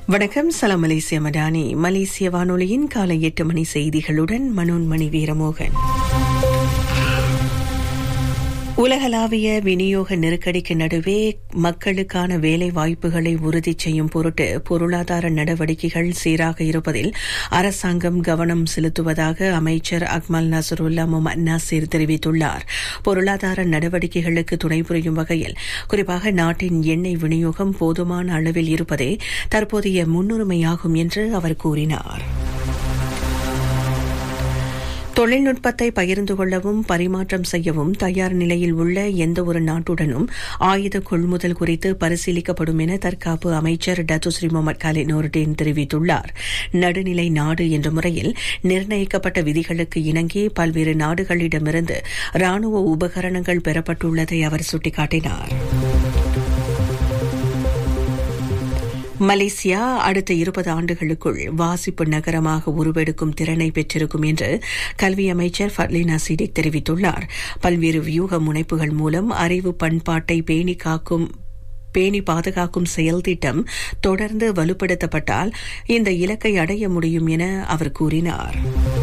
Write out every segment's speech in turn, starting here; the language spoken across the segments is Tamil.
வணக்கம் சலாம் மலேசிய மடானி மலேசிய வானொலியின் காலை எட்டு மணி செய்திகளுடன் மனோன்மணி வீரமோகன் உலகளாவிய விநியோக நெருக்கடிக்கு நடுவே மக்களுக்கான வேலை வாய்ப்புகளை உறுதி செய்யும் பொருட்டு பொருளாதார நடவடிக்கைகள் சீராக இருப்பதில் அரசாங்கம் கவனம் செலுத்துவதாக அமைச்சர் அக்மல் நசருல்லா முகமது நாசிர் தெரிவித்துள்ளார் பொருளாதார நடவடிக்கைகளுக்கு துணை புரியும் வகையில் குறிப்பாக நாட்டின் எண்ணெய் விநியோகம் போதுமான அளவில் இருப்பதே தற்போதைய முன்னுரிமையாகும் என்று அவர் கூறினார் தொழில்நுட்பத்தை பகிர்ந்து கொள்ளவும் பரிமாற்றம் செய்யவும் தயார் நிலையில் உள்ள எந்த ஒரு நாட்டுடனும் ஆயுத கொள்முதல் குறித்து பரிசீலிக்கப்படும் என தற்காப்பு அமைச்சர் டத்துஸ்ரீ முகமது காலி நூருடீன் தெரிவித்துள்ளார் நடுநிலை நாடு என்ற முறையில் நிர்ணயிக்கப்பட்ட விதிகளுக்கு இணங்கி பல்வேறு நாடுகளிடமிருந்து ராணுவ உபகரணங்கள் பெறப்பட்டுள்ளதை அவர் சுட்டிக்காட்டினார் மலேசியா அடுத்த இருபது ஆண்டுகளுக்குள் வாசிப்பு நகரமாக உருவெடுக்கும் திறனை பெற்றிருக்கும் என்று கல்வி அமைச்சர் ஃபர்லினா சிடிக் தெரிவித்துள்ளார் பல்வேறு வியூக முனைப்புகள் மூலம் அறிவு பண்பாட்டை பேணி காக்கும் பேணி பாதுகாக்கும் செயல் திட்டம் தொடர்ந்து வலுப்படுத்தப்பட்டால் இந்த இலக்கை அடைய முடியும் என அவர் கூறினார்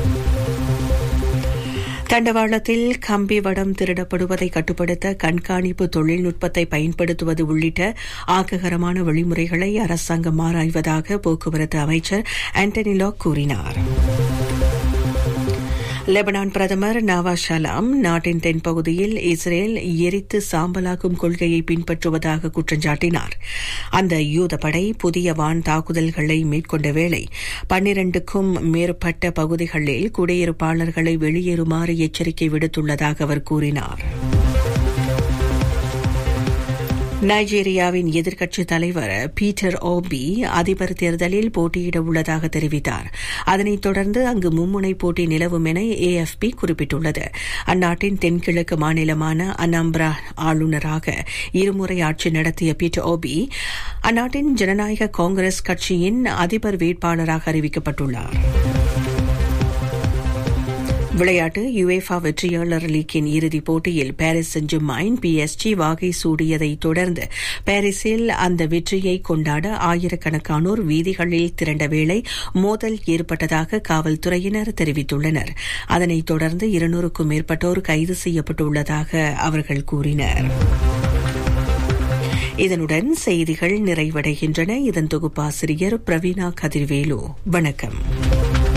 தண்டவாளத்தில் கம்பி வடம் திருடப்படுவதை கட்டுப்படுத்த கண்காணிப்பு தொழில்நுட்பத்தை பயன்படுத்துவது உள்ளிட்ட ஆக்ககரமான வழிமுறைகளை அரசாங்கம் ஆராய்வதாக போக்குவரத்து அமைச்சர் ஆண்டனி லாக் கூறினார் லெபனான் பிரதமர் நவாஸ் ஷலாம் நாட்டின் தென்பகுதியில் இஸ்ரேல் எரித்து சாம்பலாக்கும் கொள்கையை பின்பற்றுவதாக குற்றஞ்சாட்டினார் அந்த யூதப்படை புதிய வான் தாக்குதல்களை மேற்கொண்ட வேளை பன்னிரண்டுக்கும் மேற்பட்ட பகுதிகளில் குடியிருப்பாளர்களை வெளியேறுமாறு எச்சரிக்கை விடுத்துள்ளதாக அவர் கூறினார் நைஜீரியாவின் எதிர்க்கட்சித் தலைவர் பீட்டர் ஓபி அதிபர் தேர்தலில் போட்டியிட உள்ளதாக தெரிவித்தார் அதனைத் தொடர்ந்து அங்கு மும்முனை போட்டி நிலவும் என ஏஎஃப்பி குறிப்பிட்டுள்ளது அந்நாட்டின் தென்கிழக்கு மாநிலமான அனாம்பிரா ஆளுநராக இருமுறை ஆட்சி நடத்திய பீட்டர் ஓபி அந்நாட்டின் ஜனநாயக காங்கிரஸ் கட்சியின் அதிபர் வேட்பாளராக அறிவிக்கப்பட்டுள்ளார் விளையாட்டு யுவேஃபா வெற்றியாளர் லீக்கின் இறுதிப் போட்டியில் பாரிஸ் செஞ்சுமாயின் பிஎஸ்ஜி வாகை சூடியதை தொடர்ந்து பாரிஸில் அந்த வெற்றியை கொண்டாட ஆயிரக்கணக்கானோர் வீதிகளில் திரண்ட வேளை மோதல் ஏற்பட்டதாக காவல்துறையினர் தெரிவித்துள்ளனர் அதனைத் தொடர்ந்து இருநூறுக்கும் மேற்பட்டோர் கைது செய்யப்பட்டுள்ளதாக அவர்கள் கூறினர் இதனுடன் செய்திகள் நிறைவடைகின்றன இதன் தொகுப்பாசிரியர் பிரவீனா கதிர்வேலு வணக்கம்